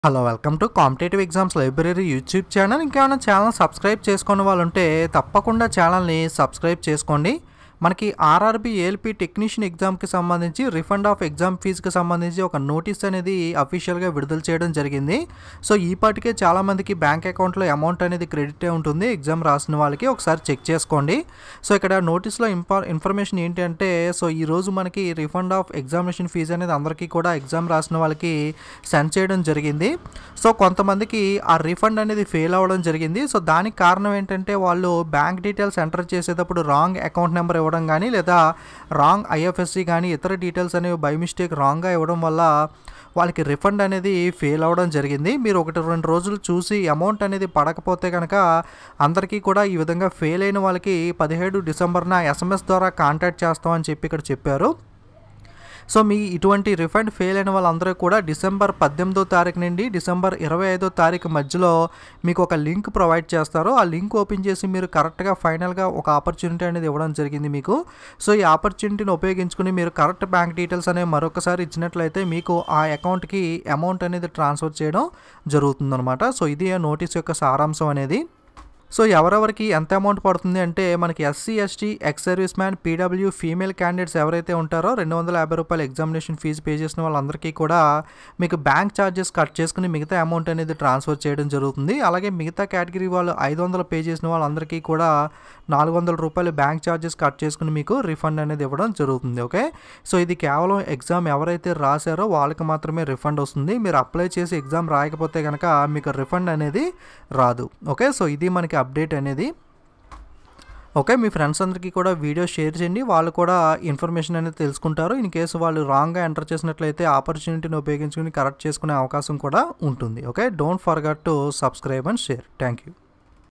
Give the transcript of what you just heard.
hello welcome to competitive exams library YouTube channel ఇంకేమైనా channel subscribe చేసుకునే వాళ్ళు ఉంటే తప్పకుండా ఛానల్ని సబ్స్క్రైబ్ చేసుకోండి మనకి ఆర్ఆర్బి ఏఎల్పి టెక్నీషియన్ ఎగ్జామ్కి సంబంధించి రిఫండ్ ఆఫ్ ఎగ్జామ్ ఫీజుకి సంబంధించి ఒక నోటీస్ అనేది అఫీషియల్గా విడుదల చేయడం జరిగింది సో ఈ పాటికే చాలామందికి బ్యాంక్ అకౌంట్లో అమౌంట్ అనేది క్రెడిట్ ఉంటుంది ఎగ్జామ్ రాసిన వాళ్ళకి ఒకసారి చెక్ చేసుకోండి సో ఇక్కడ నోటీస్లో ఇంపా ఇన్ఫర్మేషన్ ఏంటి అంటే సో ఈ రోజు మనకి రిఫండ్ ఆఫ్ ఎగ్జామినేషన్ ఫీజు అనేది అందరికీ కూడా ఎగ్జామ్ రాసిన వాళ్ళకి సెండ్ చేయడం జరిగింది సో కొంతమందికి ఆ రిఫండ్ అనేది ఫెయిల్ అవ్వడం జరిగింది సో దానికి కారణం ఏంటంటే వాళ్ళు బ్యాంక్ డీటెయిల్స్ ఎంటర్ చేసేటప్పుడు రాంగ్ అకౌంట్ నెంబర్ ఇవ్వడం కానీ లేదా రాంగ్ ఐఎఫ్ఎస్సి కానీ ఇతర డీటెయిల్స్ అనేవి బై మిస్టేక్ రాంగ్గా ఇవ్వడం వల్ల వాళ్ళకి రిఫండ్ అనేది ఫెయిల్ అవ్వడం జరిగింది మీరు ఒకటి రెండు రోజులు చూసి అమౌంట్ అనేది పడకపోతే కనుక అందరికీ కూడా ఈ విధంగా ఫెయిల్ అయిన వాళ్ళకి పదిహేడు డిసెంబర్న ఎస్ఎంఎస్ ద్వారా కాంటాక్ట్ చేస్తామని చెప్పి ఇక్కడ చెప్పారు సో మీ ఇటువంటి రిఫండ్ ఫెయిల్ అయిన వాళ్ళందరూ కూడా డిసెంబర్ పద్దెనిమిదో తారీఖు నుండి డిసెంబర్ ఇరవై ఐదో తారీఖు మధ్యలో మీకు ఒక లింక్ ప్రొవైడ్ చేస్తారు ఆ లింక్ ఓపెన్ చేసి మీరు కరెక్ట్గా ఫైనల్గా ఒక ఆపర్చునిటీ అనేది ఇవ్వడం జరిగింది మీకు సో ఈ ఆపర్చునిటీని ఉపయోగించుకుని మీరు కరెక్ట్ బ్యాంక్ డీటెయిల్స్ అనేవి మరొకసారి ఇచ్చినట్లయితే మీకు ఆ అకౌంట్కి అమౌంట్ అనేది ట్రాన్స్ఫర్ చేయడం జరుగుతుందన్నమాట సో ఇది ఆ నోటీస్ యొక్క సారాంశం అనేది సో ఎవరెవరికి ఎంత అమౌంట్ పడుతుంది అంటే మనకి SC ST ex service man P W female candidates ఎవరైతే ఉంటారో రెండు వందల యాభై రూపాయల ఎగ్జామినేషన్ ఫీజు పే చేసిన వాళ్ళందరికీ కూడా మీకు బ్యాంక్ ఛార్జెస్ కట్ చేసుకుని మిగతా అమౌంట్ అనేది ట్రాన్స్ఫర్ చేయడం జరుగుతుంది అలాగే మిగతా కేటగిరీ వాళ్ళు ఐదు వందలు పే చేసిన వాళ్ళందరికీ కూడా నాలుగు వందల రూపాయలు బ్యాంక్ ఛార్జెస్ కట్ చేసుకుని మీకు రిఫండ్ అనేది ఇవ్వడం జరుగుతుంది ఓకే సో ఇది కేవలం ఎగ్జామ్ ఎవరైతే రాశారో వాళ్ళకి మాత్రమే రిఫండ్ వస్తుంది మీరు అప్లై చేసి ఎగ్జామ్ రాయకపోతే కనుక మీకు రిఫండ్ అనేది రాదు ఓకే సో ఇది మనకి అప్డేట్ అనేది ఓకే మీ ఫ్రెండ్స్ అందరికీ కూడా వీడియో షేర్ చేయండి వాళ్ళు కూడా ఇన్ఫర్మేషన్ అనేది తెలుసుకుంటారు ఇన్ కేసు వాళ్ళు రాంగ్గా ఎంటర్ చేసినట్లయితే ఆపర్చునిటీని ఉపయోగించుకుని కరెక్ట్ చేసుకునే అవకాశం కూడా ఉంటుంది okay don't forget to subscribe and share thank you